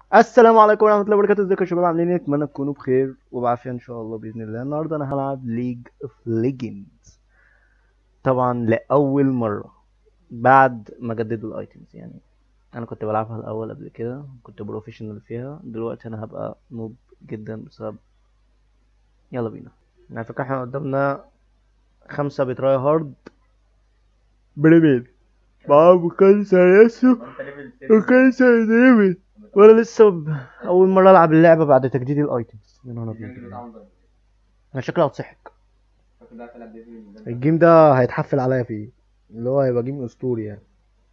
السلام عليكم ورحمة الله وبركاته ازيكم يا شباب عاملين ايه اتمنى تكونوا بخير وبعافية ان شاء الله بإذن الله النهاردة انا هلعب ليج اوف ليجندز طبعا لأول مرة بعد ما جددوا الايتمز يعني انا كنت بلعبها الاول قبل كده كنت بروفيشنال فيها دلوقتي انا هبقى نوب جدا بسبب يلا بينا على فكرة احنا قدامنا خمسة بتراي هارد بريمير معاهم كانسر ياسو وكانسر دريمير وانا لسه ب... اول مره العب اللعبه بعد تجديد الايتمز يا نهار ابيض انا شكلي هتضحك الجيم ده هيتحفل عليا فيه اللي هو هيبقى جيم اسطوري يعني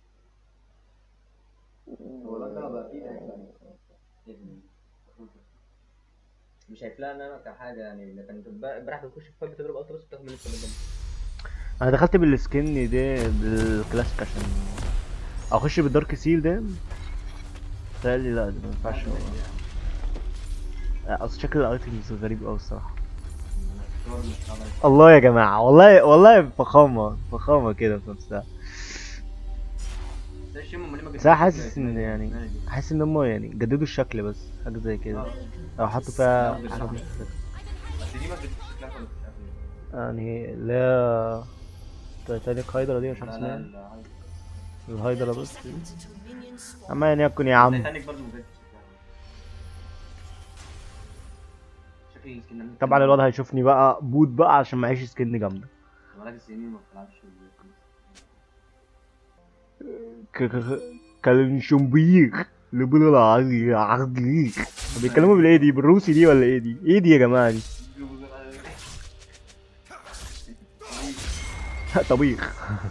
مش هيفلق ان انا كحاجه يعني لكن انت امبارح بتخش في فايت بتضرب التراس بتاخد من لسه من جنب انا دخلت بالسكن ده بالكلاسيك عشان اخش بالدارك سيل ده تقالي لا ده ما ينفعش لا، اصل شكل الايتمز غريب قوي الصراحه الله يا جماعه والله والله فخامه فخامه كده في نفسها بس انا حاسس ان يعني حاسس ان هم يعني جددوا الشكل بس حاجه زي كده او حطوا فيها حاجه مش فاكر. بس دي ما بتجيبش شكلها خالص مش عارف ليه. يعني لا تايتانيك هايدرا دي مش عارف لا اسمها لا إيه. لا الهايدرا بس اما يعني يكون يا عم تايتانيك برضه ما بتجيبش شكلها شكل السكن طبعا الواد هيشوفني بقى بوت بقى عشان معيش سكن جامده بقالك سنين ما بتلعبش ك- ك- كالنشومبير لبنا العادي عادي بيتكلموا بالايه دي بالروسي دي ولا ايه دي ايه دي يا جماعه دي طبيخ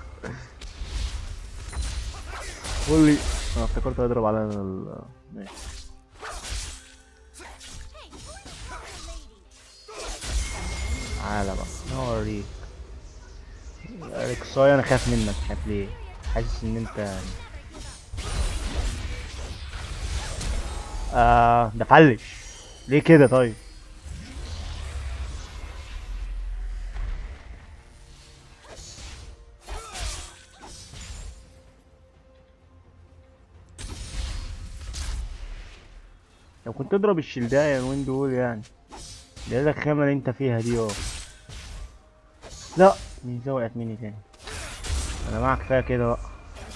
قول لي انا افتكرت هيضرب علينا ال ماشي تعالى بقى نوريك ريكساي انا خايف منك مش عارف ليه حاسس ان انت يعني آه ده فلش ليه كده طيب لو كنت تضرب الشلداية الوين دول يعني ده إيه الخامة اللي انت فيها دي اه لا مين ده وقعت مني تاني انا معاك كفايه كده بقى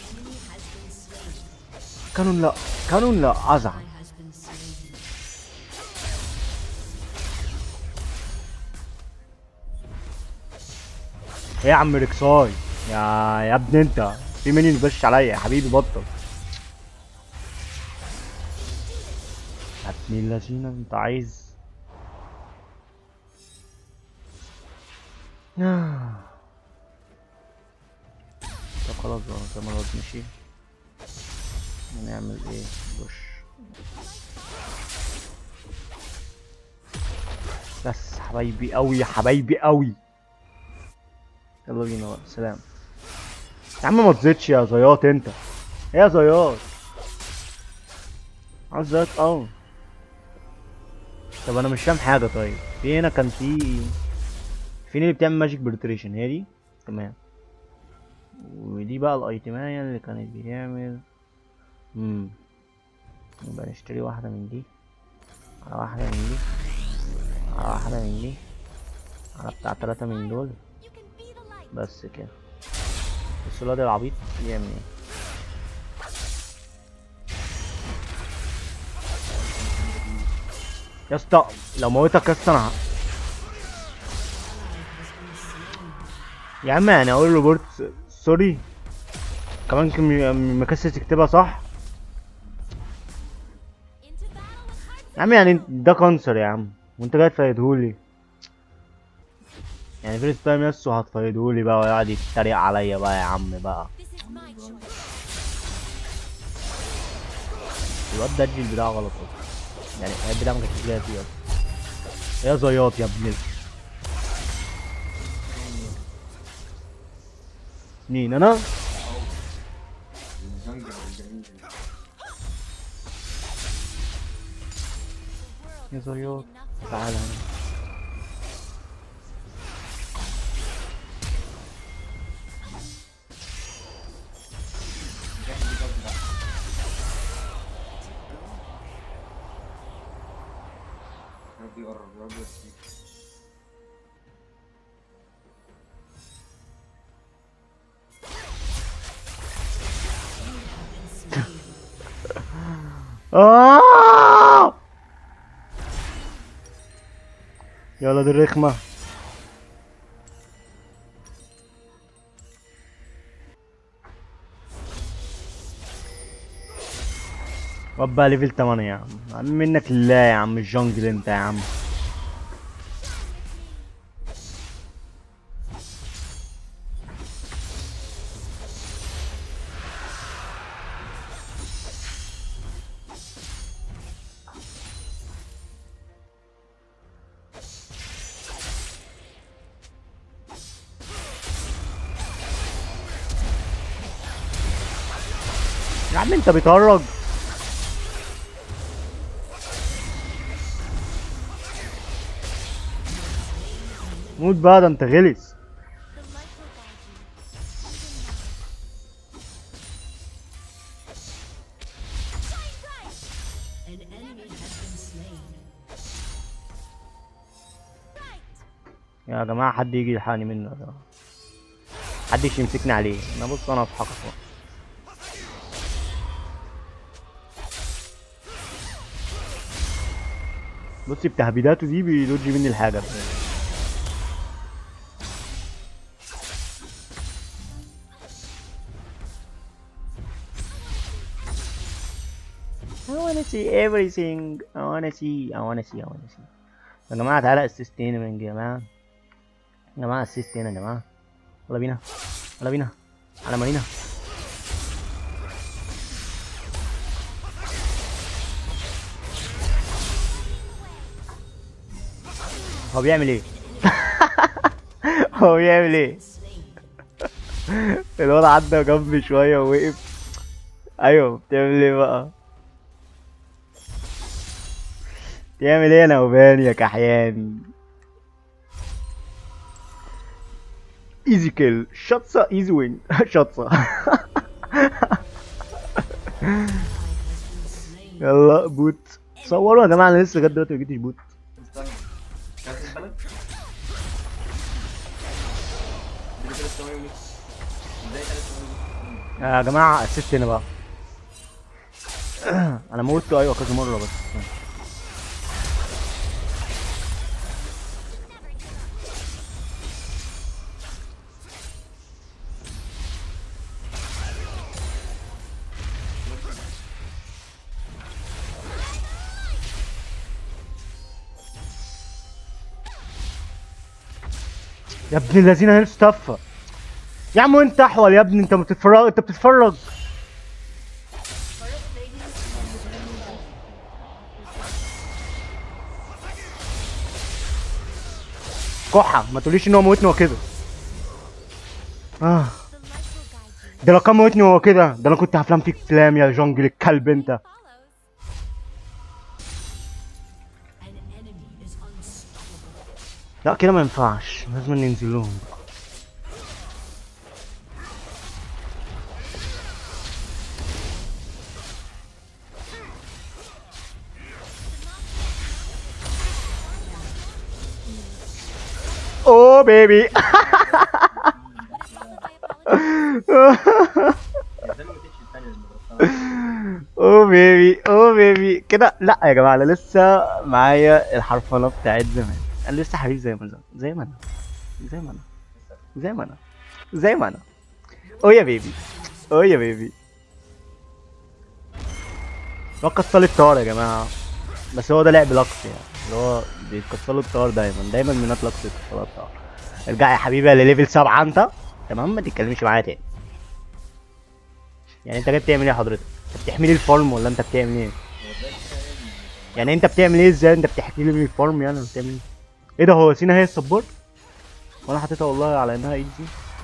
كانون لا كانون لا ازعل ايه يا عم ريكساي يا يا ابني انت في مني بيبش عليا يا حبيبي بطل يا ابن اللذينه انت عايز طب خلاص بقى زي ما الواد مشي هنعمل ايه بوش بس حبايبي قوي يا حبايبي قوي يلا بينا بقى سلام يا عم ما تزيدش يا زياط انت ايه يا زياط عاوز زياط قوي طب انا مش فاهم حاجه طيب في هنا كان في فين اللي بتعمل ماجيك بريتريشن هي دي تمام ودي بقى الايتماية اللي كانت بتعمل امم يبقى نشتري واحدة من دي على واحدة من دي على واحدة من دي على بتاع تلاتة من دول بس كده بس الواد العبيط يعمل ايه يا اسطى لو موتك يا اسطى انا ه- يا عم يعني اقول له بورت سوري كمان كم مكسر تكتبها صح يا عم يعني ده كانسر يا عم وانت جاي تفيدهولي يعني فيرست تايم يسو هتفيدهولي بقى ويقعد يتريق عليا بقى يا عم بقى الواد ده الجيل بتاعه غلط اصلا يعني البتاع ما كانتش جايه فيه اصلا يا زياط يا ابن ال- مين انا الجنجل الجميل يا زياط تعالى هنا بيقرب يا رب بس آه! يلا دي الرخمة وبقى ليفل 8 يا عم عم منك لله يا عم الجونجل انت يا عم يا عم انت بتهرج موت بقى ده انت غلس The light will guide you. An enemy has been slain. يا جماعة حد يجي يلحقني منه يا جماعة محدش يمسكني عليه انا بص انا اضحك اصلا بصي بتهبيداته دي بيدوج مني الحاجة I wanna see everything I wanna see I wanna see I wanna see يا جماعة تعالى اسيست هنا من يا جماعة يا جماعة اسيست هنا يا جماعة يلا بينا يلا بينا على مارينا هو بيعمل ايه؟ هو بيعمل ايه؟ الواد عدى جنبي شوية ووقف ايوه بتعمل ايه بقى؟ تعمل ايه يا نوبان يا كحياني ايزي كيل شطسة ايزي وين شطسة يلا بوت صوروا يا جماعة انا لسه لغاية دلوقتي مجيتش بوت استنى كانت البلد دي كده ثواني ونص ازاي ثلاث ثواني يا جماعة اسيست هنا بقى انا موتته ايوه كذا مرة بس يا ابن الذين هيلث تفه يا عم انت احول يا ابني انت بتتفرج انت بتتفرج كحة ما تقوليش ان هو موتني هو كده اه The light will guide you. ده لو كان موتني هو كده ده انا كنت هفلام فيك فلام يا جونجل الكلب انت Follows. An enemy is unstoppable. لا كده ما ينفعش لازم ننزل لهم اوه بيبي ازاي ما جتش الثانية المدرسة اوه بيبي اوه بيبي كده لا يا جماعه انا لسه معايا الحرفنه بتاعت زمان انا لسه حبيب زي ما انا زي ما انا زي ما انا زي ما انا زي ما انا اوه يا بيبي اوه يا بيبي هو كسر الطار يا جماعه بس هو ده لعب لقص يعني اللي هو بيكسروا الطار دايما دايما منات لقص يكسروا الطار ارجع يا حبيبي لليفل سبعة انت تمام ما تتكلمش معايا تاني يعني انت جاي بتعمل ايه يا حضرتك؟ انت بتحمي لي الفارم ولا انت بتعمل ايه؟ يعني انت بتعمل ايه ازاي انت بتحكي لي الفارم يعني ولا بتعمل ايه؟ ايه ده هو سينا هي السبورت؟ وانا حطيتها والله على انها ايزي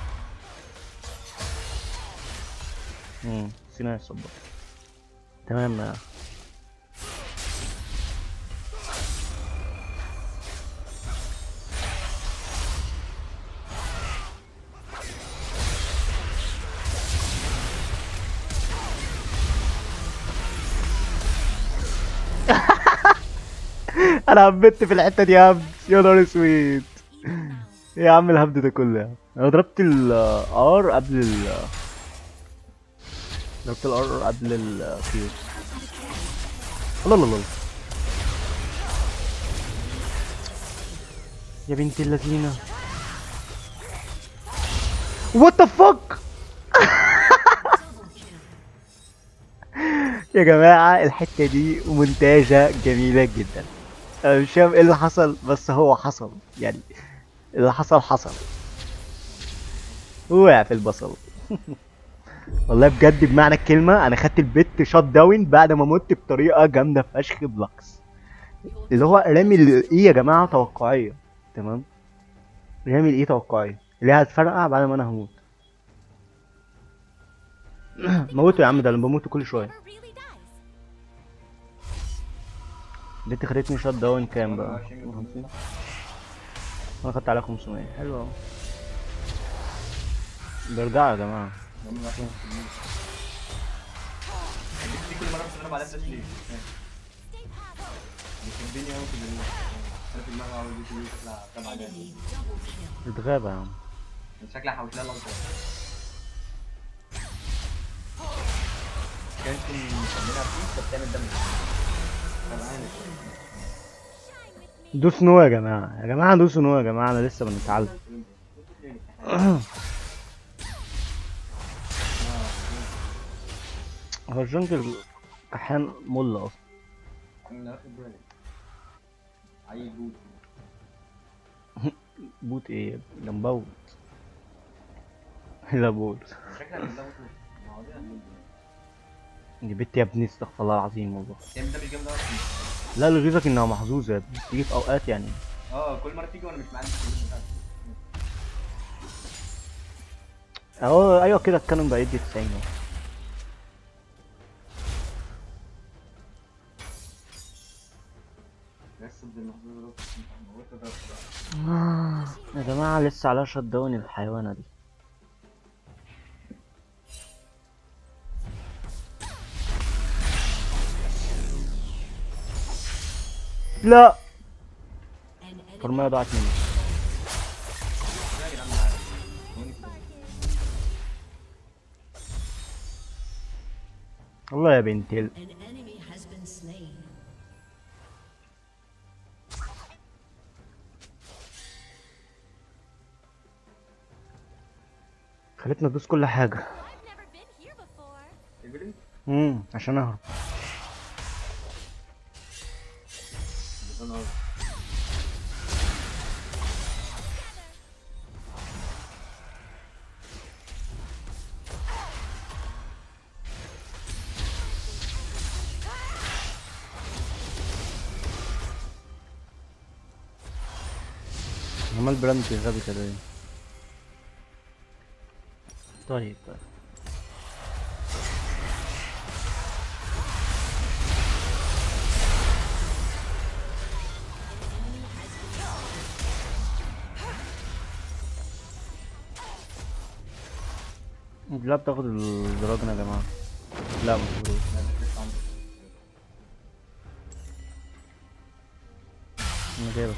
امم سينا هي السبورت تمام يا انا هبت في الحته دي هبد يا نهار اسود Even now. ايه يا عم الهبد ده كله يا عم؟ انا ضربت الار قبل ال ضربت الار قبل الكيو الله الله الله يا بنت اللذينة وات ذا فك يا جماعة الحتة دي مونتاجة جميلة جدا انا مش فاهم ايه اللي حصل بس هو حصل يعني اللي حصل حصل وقع في البصل والله بجد بمعنى الكلمة أنا خدت البت شوت داون بعد ما مت بطريقة جامدة فشخ بلوكس اللي هو رامي الإيه يا جماعة توقعية تمام رامي الإيه توقعية اللي هي هتفرقع بعد ما أنا هموت موته يا عم ده أنا بموت كل شوية Never really dies. البت خدتني شوت داون كام بقى؟ 50 أنا خدت عليها 500 حلو أهو بيرجعوا يا جماعة هم ما فيهم دي كل مره بتضرب عليها فلاش ليه؟ Stay passive. بيحبني قوي في ال- انا في دماغي عاوز دي كلها شكلها تبع جامد Enemy double kill. اتغابى يا عم شكلها حوش لها لقطه كانت مسمينها فيه فبتعمل دم طب عارف Shine with me. دوس نو يا جماعة يا جماعة دوسوا نو يا جماعة أنا لسه بنتعلم هو الجنجل كحيان ملا أصلا انا واخد بالي عيل جود بوت إيه يا ابني؟ ده مبوت لا بوت شكلها بالله مطلوب مواضيع دي بنت يا ابني استغفر الله العظيم والله يعني ده مش جامد اصلا لا اللي يغيظك إنها محظوظة يا ابني تيجي في أوقات يعني اه كل مره تيجي وانا مش معايا الفلوس بتاعتي أهو أيوه كده الكانون بقى يدي 90 أهو بس بالمحظوظ ده موت ده يا جماعة لسه عليها شت داون الحيوانة دي لا An enemy فرمية ضاعت مني يا جدعان معايا والله يا بنت ال... an enemy has been slain. خلتنا ندوس كل حاجة I've never been here before. ايفلين امم عشان اهرب بس انا عمال براند غبي كده ليه؟ طيب طيب لا بتاخد الدراجون يا جماعة لا مش بروز انا جايبك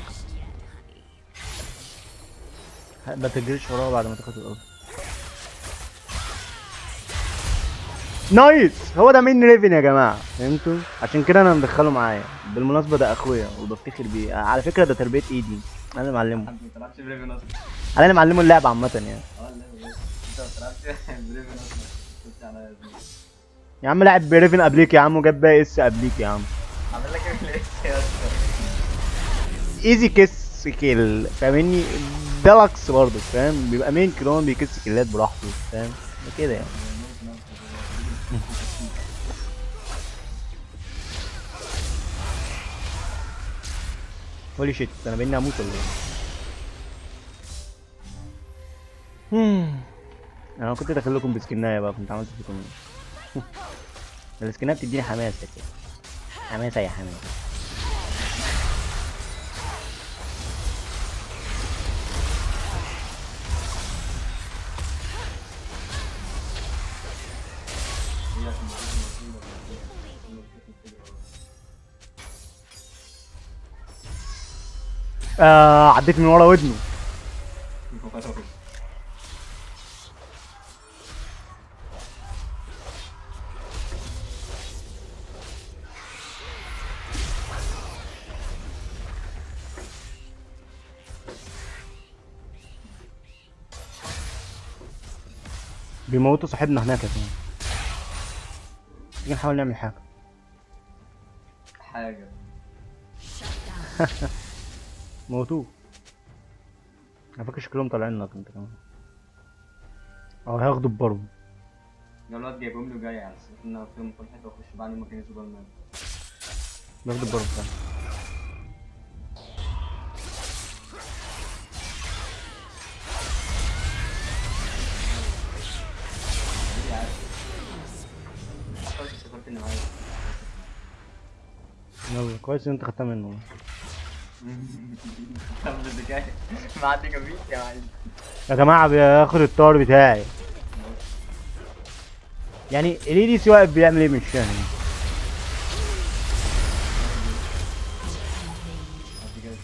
ما تجريش وراه بعد ما تاخد الارض نايس هو ده مين ريفن يا جماعه فهمتوا عشان كده انا مدخله معايا بالمناسبه ده اخويا وبفتخر بيه على فكره ده تربيه ايدي انا اللي معلمه حد ما طلعش بريفن اصلا انا اللي معلمه اللعب عامه يعني اه لا لا انت ما طلعتش بريفن اصلا كنت على يا زميلي. يا عم لاعب بريفن قبليك يا عم وجاب باقي اس قبليك يا عم عامل لك ايه في الاكس يا اسطى ايزي كيس كيل فاهمني ديلكس برضه فاهم بيبقى مين كلون بيكس كيلات براحته فاهم كده يعني هولي شيت انا باني اموت ولا ايه هم. انا كنت داخل لكم بسكنايه بقى كنت عملت فيكم ايه السكنايه بتديني حماسه كده حماسه يا حماسه آه عديت من ورا ودنه بيموتوا صاحبنا هناك يا كمان تيجي نحاول نعمل حاجة حاجه موتوه انا فاكر شكلهم طالعين لك انت كمان اه هياخدوا ببرم ده الواد جايبهم له جاي على اساس ان فيهم كل حته واخش بعد ما كان سوبر مان بياخدوا ببرم فعلا دي عارف خلاص افتكرت اني معايا يلا كويس ان انت خدتها منه طب ده جاي معدي جنبي يا معلم يا جماعة بياخد الطار بتاعي يعني الإيديس واقف بيعمل ايه مش فاهم معدي جاي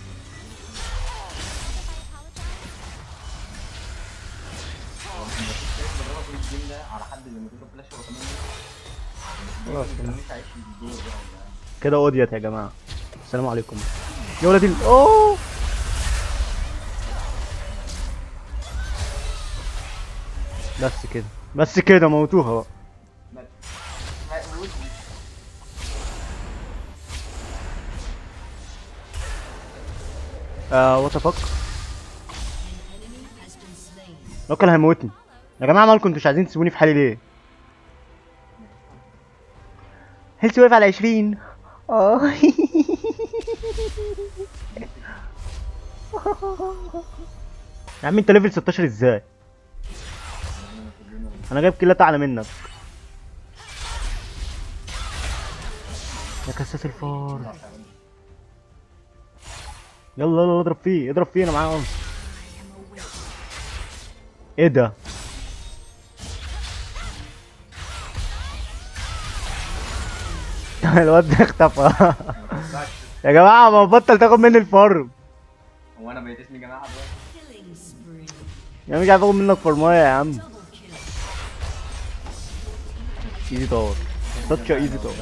بضربها في الجيم ده على حد لما تضرب فلاش هو كمان خلاص ما مش عايش في الدور ده ولا كده اوديت يا جماعة السلام عليكم يا ولاد ال اوه بس كده بس كده موتوها بقى ما ما يقولش آه وات فك An enemy has been slain. لو كان هيموتني يا جماعة مالكم انتوا مش عايزين تسيبوني في حالي ليه؟ هيلثي واقف على 20 اه يا عم انت ليفل 16 ازاي؟ انا جايب كيلات اعلى منك يا كساس الفار يلا يلا اضرب فيه اضرب فيه انا معايا عنصر ايه ده؟ الواد ده اختفى يا جماعة ما بطل تاخد مني الفرم هو انا بقيت اسمي جماعه دلوقتي Killing spree. يا مش عارف اخد منك فرماية يا عم Double kill. ايزي تاور تاتش ايزي تاور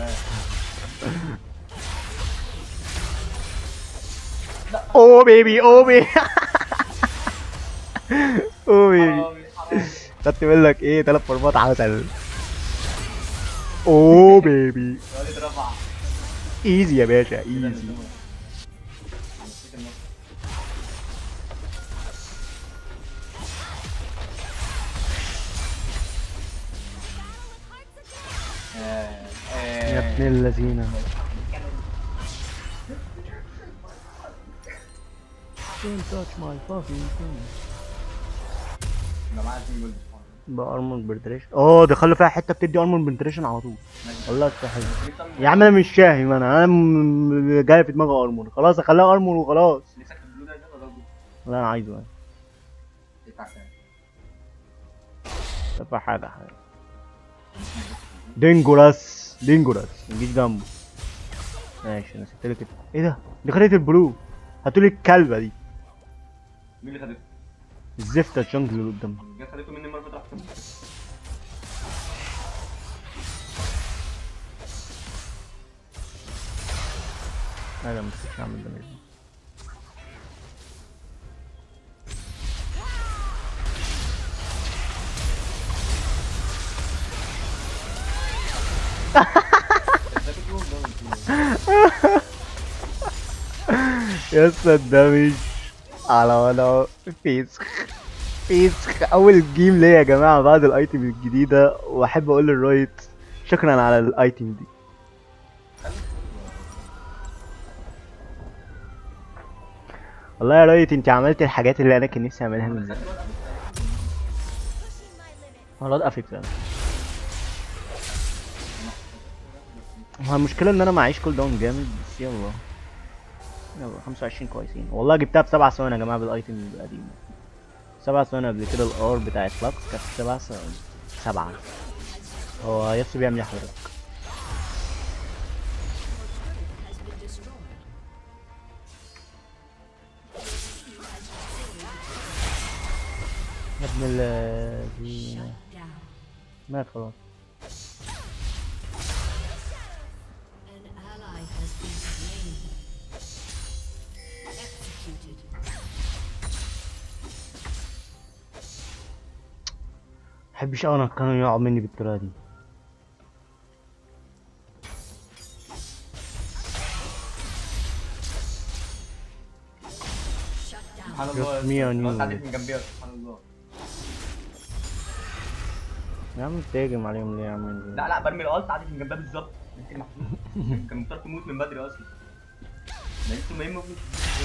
اوه بيبي اوه بيبي اوه بيبي حرامي حرامي خدت منك ايه تلات فرمات عسل اوه بيبي الواد اترفع ايزي يا باشا كده ايزي نسيت النص. آه، آه. يا ابن اللذينة Don't touch my fucking thing. يبقى معايا اتنين جولد بقى ارمون بنتريشن اه ده خلوا فيها حته بتدي ارمون بنتريشن على طول ماشي. والله تستحق ليه بتعمل يا عم انا مش فاهم انا انا م- جاي في دماغي ارمون خلاص اخليها ارمون وخلاص نفسك في البلو ده ده ولا البلو؟ لا انا عايزه يعني يدفع كام؟ تبقى حاجه حاجه دينجوراس دينجوراس نجيش جنبه ماشي انا سبت لك ايه ده دي خدت البلو هاتولي الكلبه دي مين اللي خدته؟ الزفته الجنجل اللي قدامنا جت خدته مني المره اللي فاتت لا لا ما تخش اعمل دمج ازاي بتجيبهم ده وانتوا- يا اسطى الدمج على ولا فيسخ فيسخ اول جيم ليا يا جماعه بعد الايتم الجديده واحب اقول للرايت شكرا على الايتم دي والله يا رايت انت عملت الحاجات اللي انا كان نفسي اعملها من زمان Pushing my limits. هو الواد قفل فعلا هو المشكلة ان انا معيش كول داون جامد بس يلا يلا 25 كويسين والله جبتها بسبع ثواني يا جماعة بالايتم القديم سبع ثواني قبل كده الار بتاعت فلكس كانت سبع ثواني سبعة هو يس بيعمل ايه حضرتك Has been destroyed. بسم الله دي- Shut down. مات خلاص An ally has been slain. Executed. محبش انا كانوا يقعوا مني بالطريقه دي Shut down. سبحان Just الله me and الواد you. عدت من جنبي سبحان الله يا عم تهاجم عليهم ليه يا عم لا لا برمي الالت عدت من جنبها بالظبط يمكن محمود كان مضطر تموت من بدري اصلا ده انتوا ما يموت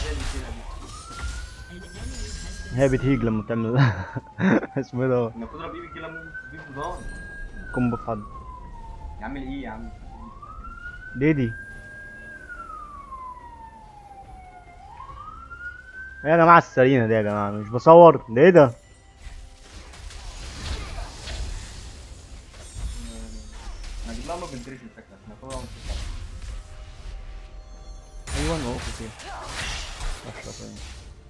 An enemy has been هي بتهيج لما بتعمل اسمه ايه ده المفروض اضرب ايدي كده ممكن تجيب فضان كومبو في حد يا عم ايه يا عم دي دي ايه يا جماعه السرينه دي يا جماعه مش بصور ده ايه ده انا اجيب لها ما بنتريش الفكره احنا المفروض اعمل كده. ايوه نقف فيها اشرف يعني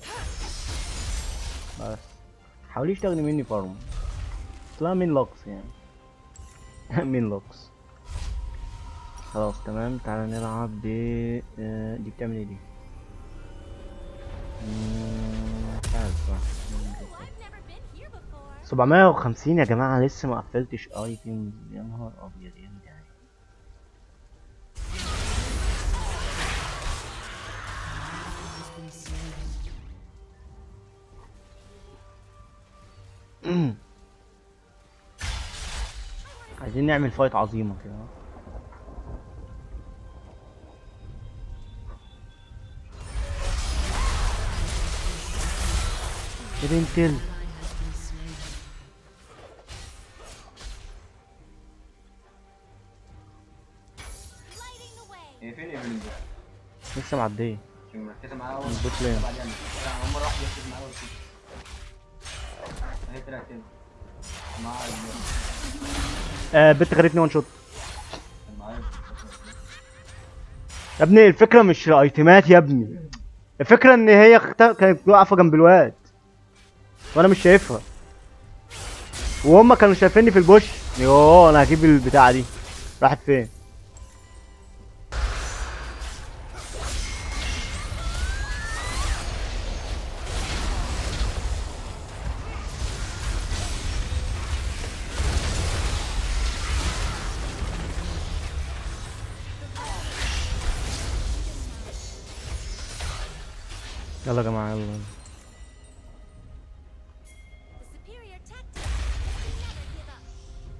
بس حاوليش تاخدي مني فارم طلع مين لوكس يعني مين لوكس خلاص تمام تعالى نلعب ب آه، دي بتعمل ايه دي مم، مش عارف بصراحة. Oh, I've never been here before. 750 يا جماعة لسه ما قفلتش ايتمز يا نهار ابيض يا جدعان has been slain. عايزين نعمل فايت عظيمة كده رينتل Ally has been slain. Lighting the way. هي فين ايفلين ده؟ لسه معدية عشان مركزه معايا اول البوت لين. بعدين انا اول مره واحده يركز معايا اول كده اهي طلعت تاني معايا آه بنت خدتني وان شوت معايا يا ابني الفكرة مش الايتمات يا ابني الفكرة ان هي اخت- كانت واقفة جنب الواد وانا مش شايفها وهم كانوا شايفيني في البوش يوه انا هجيب البتاعة دي راحت فين يلا يا جماعة يلا The superior tactic. Never give up.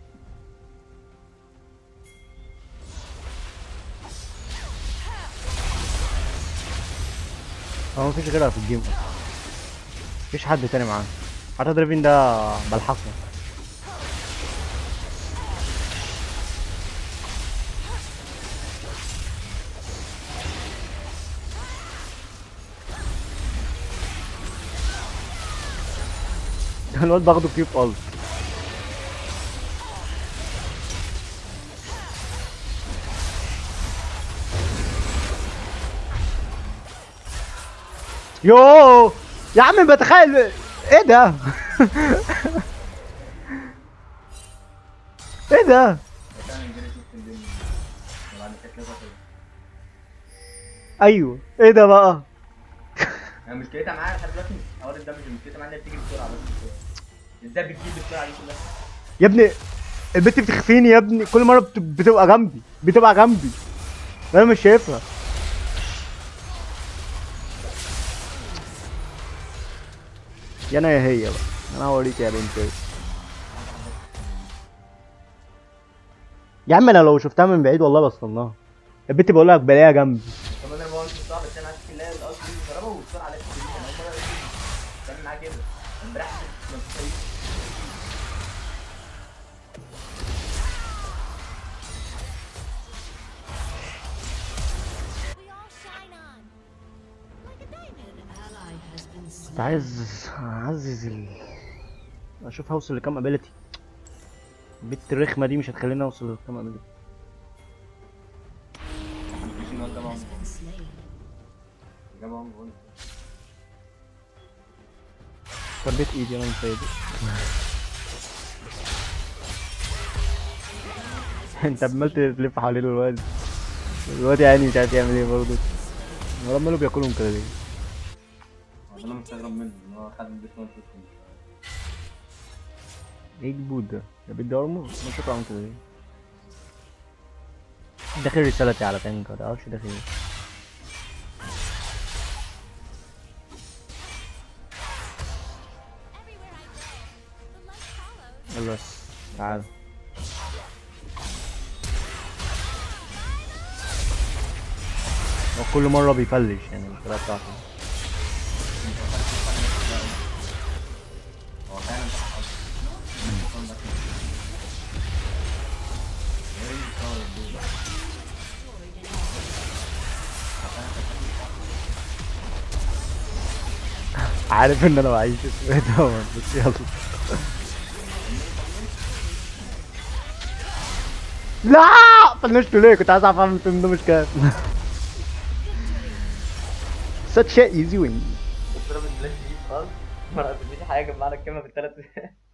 هو مفيش غيرها في الجيم اصلا مفيش حد تاني معاه حتى دريفين ده بلحقه ده الواد باخده كيف قلب يوه يا عم بتخيل ايه ده ايه ده فعلا جريت نص الدنيا بعد كده كده كده. ايوه ايه ده بقى انا مشكلتها معايا لحد دلوقتي حوار الدمج مشكلتها معايا انها بتيجي بسرعه بس ازاي بتجيب بالسرعه دي كلها يا ابني البت بتخفيني يا ابني كل مره بت- بتبقى جنبي بتبقى جنبي انا مش شايفها يا انا يا هي بقى انا هوريك يا بنت يا عم انا لو شفتها من بعيد والله بصلناها البت بقول لك بلاقيها جنبي طب انا بقول مش صعب بس انا عارف ان الاصل دي بسرعه والسرعه اللي بتجيب انا اول مره بتعمل معايا كده امبارح ما بتسويش We all shine on. Like a diamond. An ally has been كنت slain. عايز اعزز ال اشوف هوصل لكام ابيلتي البت الرخمه دي مش هتخليني اوصل لكام ابيلتي مش ان هو طبعا Has been slain. جابهم جول شديت ايدي انا مصيد انت عمال تلف حوالين الواد الواد يعني مش عارف يعمل ايه برضه هو ماله بياكلهم كده ليه انا مستغرب منه ان هو خد البيت وانت ايه البوت ده؟ ده بيدي ارمور؟ ما انت عامل كده ليه؟ داخل رسالتي على تانك متعرفش داخل ايه Everywhere I go, the light follows. يلا بس تعال هو كل مرة بيفلش يعني الطريقة بتاعته هو فعلا تحت عارف ان انا بعيش اسمه طبعا بس يلا لا فنشته ليه كنت عايز اعرف اعمل الفيلم ده مش كده such a easy win ضرب البلاش دي خالص ما قابلنيش حاجه جمعنا الكلمه في الثلاث